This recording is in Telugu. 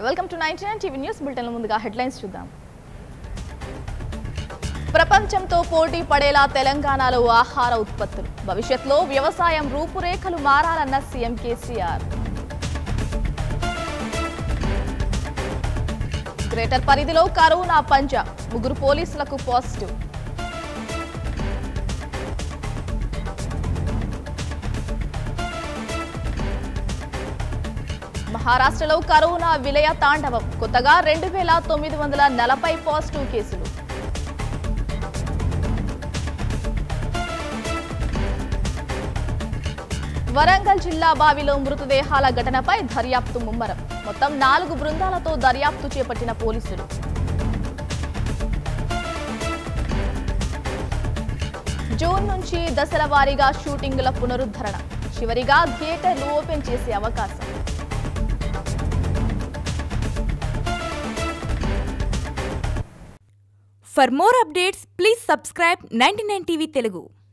Welcome to ninety nine TV news bulletin ముందుగా హెడ్లైన్స్ చూద్దాం ప్రపంచంతో పోటీ పడేలా తెలంగాణలో ఆహార ఉత్పత్తులు భవిష్యత్తులో వ్యవసాయం రూపురేఖలు మారాలన్న సీఎం కేసీఆర్ గ్రేటర్ పరిధిలో కరోనా పంజా ముగ్గురు పోలీసులకు పాజిటివ్ మహారాష్ట్రలో కరోనా విలయ తాండవం కొత్తగా రెండు వేల తొమ్మిది వందల నలభై పాజిటివ్ కేసులు వరంగల్ జిల్లా బావిలో మృతదేహాల ఘటనపై దర్యాప్తు ముమ్మరం మొత్తం నాలుగు బృందాలతో దర్యాప్తు చేపట్టిన పోలీసులు జూన్ నుంచి దశల వారీగా షూటింగుల పునరుద్ధరణ చివరిగా థియేటర్లు ఓపెన్ చేసే అవకాశం For more updates, please subscribe 99 TV Telugu.